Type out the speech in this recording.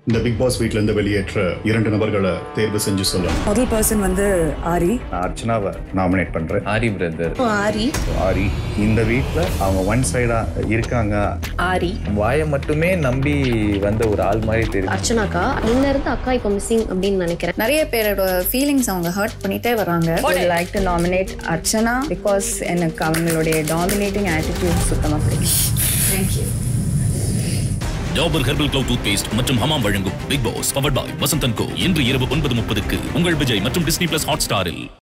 இந்த big pass வீட்ல இருந்து வெளியேற்ற இரண்டு நபர்களை தேர்வு செஞ்சு சொல்லணும் முதல் பர்சன் வந்து ஆரி நான் அர்ச்சனாவை நாமினேட் பண்றேன் ஆரி பிரதர் ஆரி ஆரி இந்த வீட்டில் அவங்க ஒன் சைடா இருக்காங்க ஆரி வாயை மட்டுமே நம்பி வந்த ஒரு ஆள் மாதிரி தெரியும் அர்ச்சனாக்கா இன்ன இருந்து அக்கா இப்போ மிஸ்ஸிங் அப்படின்னு நினைக்கிறேன் நிறைய பேரோட ஃபீலிங்ஸ் அவங்க ஹர்ட் பண்ணிட்டே வராங்க like to nominate Archana because எனக்கு அவங்களுடைய டாமினேட்டிங் ஆட்டிடியூட் சுத்தமாக பிடிக்கும் Dabur herbal glow tooth paste மற்றும் ஹமாம் வழங்கும் Big Boss powered by Vasanthan co இன்று இரவு ஒன்பது முப்பதுக்கு உங்கள் விஜய் மற்றும் டிஸ்னி பிளஸ் ஹாட் ஸ்டாரில்